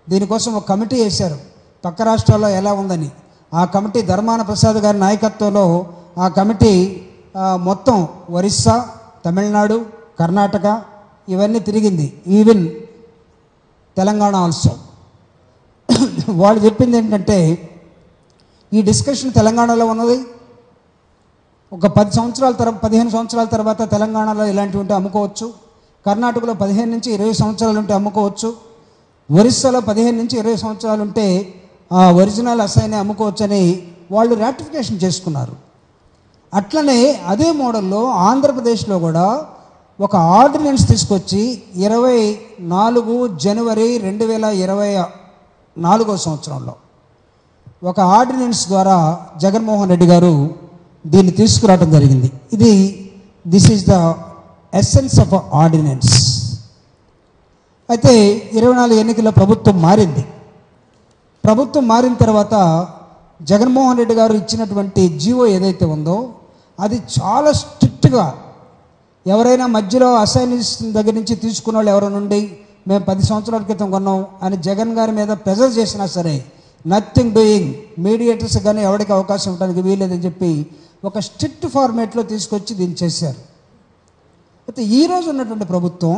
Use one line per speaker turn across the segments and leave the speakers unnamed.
దీనికోసం ఒక కమిటీ వేశారు పక్క రాష్ట్రాల్లో ఎలా ఉందని ఆ కమిటీ ధర్మాన ప్రసాద్ గారి నాయకత్వంలో ఆ కమిటీ ఆ, మొత్తం ఒరిస్సా తమిళనాడు కర్ణాటక ఇవన్నీ తిరిగింది ఈవెన్ తెలంగాణ ఆల్సో వాళ్ళు చెప్పింది ఏంటంటే ఈ డిస్కషన్ తెలంగాణలో ఉన్నది ఒక పది సంవత్సరాల తర్వాత పదిహేను సంవత్సరాల తర్వాత తెలంగాణలో ఇలాంటివి ఉంటే అమ్ముకోవచ్చు కర్ణాటకలో పదిహేను నుంచి ఇరవై సంవత్సరాలు ఉంటే అమ్ముకోవచ్చు ఒరిస్సాలో పదిహేను నుంచి ఇరవై సంవత్సరాలు ఉంటే ఆ ఒరిజినల్ అసైన్ అమ్ముకోవచ్చని వాళ్ళు రాటిఫికేషన్ చేసుకున్నారు అట్లనే అదే మోడల్లో ఆంధ్రప్రదేశ్లో కూడా ఒక ఆర్డినెన్స్ తీసుకొచ్చి ఇరవై నాలుగు జనవరి రెండు వేల ఇరవై నాలుగో సంవత్సరంలో ఒక ఆర్డినెన్స్ ద్వారా జగన్మోహన్ రెడ్డి గారు దీన్ని తీసుకురావడం జరిగింది ఇది this is the essence of ordinance అయితే ఇరవై నాలుగు ఎన్నికల్లో ప్రభుత్వం మారింది ప్రభుత్వం మారిన తర్వాత జగన్మోహన్ రెడ్డి గారు ఇచ్చినటువంటి జీవో ఏదైతే ఉందో అది చాలా స్ట్రిక్ట్గా ఎవరైనా మధ్యలో అసైన్స్ దగ్గర నుంచి తీసుకున్న వాళ్ళు ఎవరైనా ఉండి మేము పది సంవత్సరాల క్రితం కొన్నాం అని జగన్ గారి మీద ప్రెజర్ చేసినా సరే నథింగ్ డూయింగ్ మీడియేటర్స్ కానీ ఎవరికి అవకాశం ఉండడానికి వీలేదని చెప్పి ఒక స్ట్రిక్ట్ ఫార్మేట్లో తీసుకొచ్చి దీన్ని చేశారు అయితే ఈరోజు ఉన్నటువంటి ప్రభుత్వం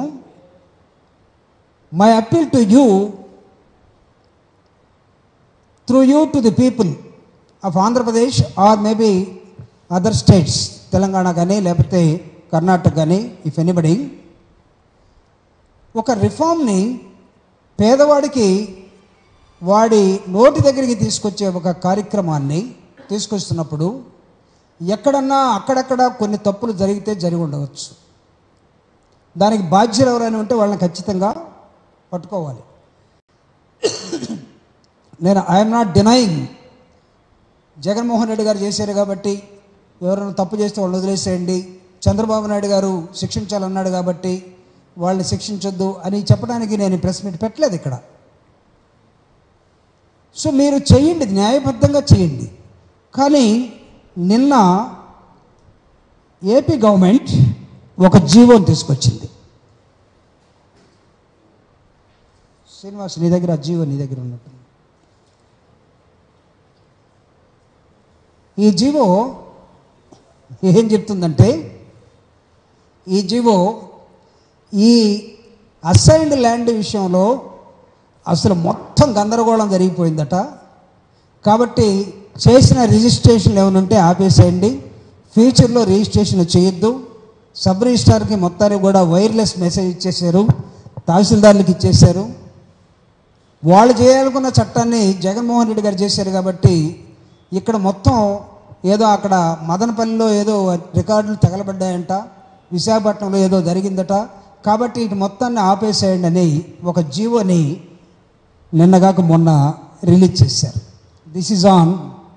my appeal to you through you to the people of Andhra Pradesh or maybe other states Telangana కానీ లేకపోతే కర్ణాటక కానీ ఇఫ్ ఎనీబడి ఒక రిఫార్మ్ని పేదవాడికి వాడి నోటి దగ్గరికి తీసుకొచ్చే ఒక కార్యక్రమాన్ని తీసుకొస్తున్నప్పుడు ఎక్కడన్నా అక్కడక్కడ కొన్ని తప్పులు జరిగితే జరిగి ఉండవచ్చు దానికి బాధ్యులు ఎవరైనా ఉంటే వాళ్ళని ఖచ్చితంగా పట్టుకోవాలి నేను I'm not denying Jaganmohan Reddy garu చేశారు కాబట్టి ఎవరైనా తప్పు చేస్తే వాళ్ళు వదిలేసేయండి చంద్రబాబు నాయుడు గారు శిక్షించాలన్నాడు కాబట్టి వాళ్ళని శిక్షించొద్దు అని చెప్పడానికి నేను ప్రెస్ మీట్ పెట్టలేదు ఇక్కడ సో మీరు చేయండి న్యాయబద్ధంగా చేయండి కానీ నిన్న ఏపీ గవర్నమెంట్ ఒక జీవోని తీసుకొచ్చింది శ్రీనివాస్ నీ దగ్గర ఆ జీవో నీ దగ్గర ఉన్నట్టు ఈ జీవో ఏం చెప్తుందంటే ఈ జీవో ఈ అసైన్డ్ ల్యాండ్ విషయంలో అసలు మొత్తం గందరగోళం జరిగిపోయిందట కాబట్టి చేసిన రిజిస్ట్రేషన్లు ఏమైనా ఉంటే ఆపేసేయండి ఫ్యూచర్లో రిజిస్ట్రేషన్ చేయొద్దు సబ్ రిజిస్ట్రార్కి మొత్తానికి కూడా వైర్లెస్ మెసేజ్ ఇచ్చేశారు తహసీల్దార్లకు ఇచ్చేశారు వాళ్ళు చేయాలనుకున్న చట్టాన్ని జగన్మోహన్ రెడ్డి గారు చేశారు కాబట్టి ఇక్కడ మొత్తం ఏదో అక్కడ మదనపల్లిలో ఏదో రికార్డులు తగలబడ్డాయంట విశాఖపట్నంలో ఏదో జరిగిందట కాబట్టి ఇటు మొత్తాన్ని ఆపేసేయండి అని ఒక జీవోని నిన్నగాక మొన్న రిలీజ్ చేశారు this is on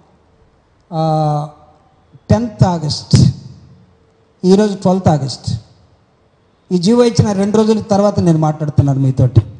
tenth August ఈరోజు ట్వెల్త్ ఆగస్ట్ ఈ జీవో ఇచ్చిన రెండు రోజుల తర్వాత నేను మాట్లాడుతున్నాను మీతోటి